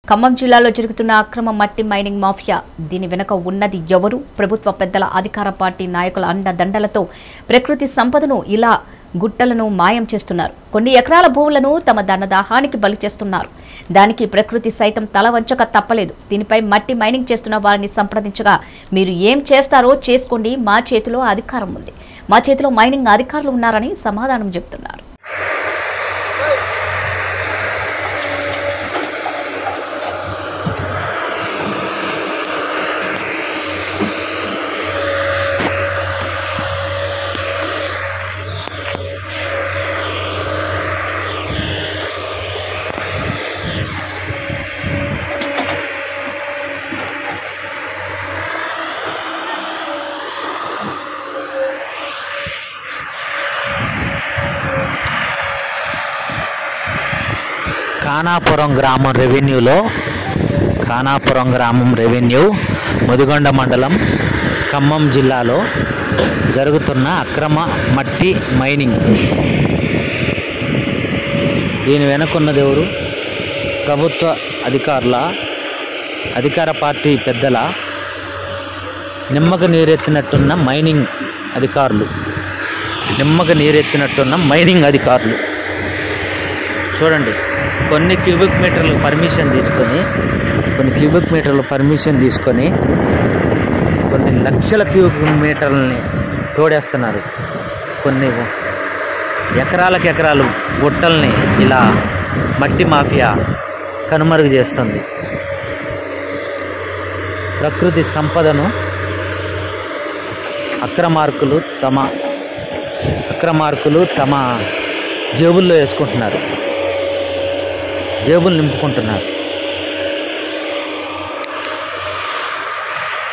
ఖమ్మం జిల్లాలో జరుగుతున్న అక్రమ మట్టి మైనింగ్ మాఫియా దీని వెనుక ఉన్నది ఎవరు ప్రభుత్వ పెద్దల అధికార పార్టీ నాయకుల అండదండలతో ప్రకృతి సంపదను ఇలా గుట్టలను మాయం చేస్తున్నారు కొన్ని ఎకరాల భూములను తమ ధనదాహానికి బలి చేస్తున్నారు దానికి ప్రకృతి సైతం తల వంచక తప్పలేదు దీనిపై మట్టి మైనింగ్ చేస్తున్న వారిని సంప్రదించగా మీరు ఏం చేస్తారో చేసుకోండి మా చేతిలో అధికారం ఉంది మా చేతిలో మైనింగ్ అధికారులు ఉన్నారని సమాధానం చెబుతున్నారు ఖానాపురం గ్రామం రెవెన్యూలో ఖానాపురం గ్రామం రెవెన్యూ ముదిగొండ మండలం ఖమ్మం జిల్లాలో జరుగుతున్న అక్రమ మట్టి మైనింగ్ దీని వెనుకున్నది ఎవరు ప్రభుత్వ అధికారుల అధికార పార్టీ పెద్దల నిమ్మక నీరెత్తినట్టున్న మైనింగ్ అధికారులు నిమ్మక నీరెత్తినట్టున్న మైనింగ్ అధికారులు చూడండి కొన్ని క్యూబిక్ మీటర్లు పర్మిషన్ తీసుకొని కొన్ని క్యూబిక్ మీటర్లు పర్మిషన్ తీసుకొని కొన్ని లక్షల క్యూబిక్ మీటర్లని తోడేస్తున్నారు కొన్ని ఎకరాలకు ఎకరాలు గుట్టల్ని ఇలా మట్టి మాఫియా కనుమరుగు చేస్తుంది ప్రకృతి సంపదను అక్రమార్కులు తమ అక్రమార్కులు తమ జేబుల్లో వేసుకుంటున్నారు జేబులు నింపుకుంటున్నారు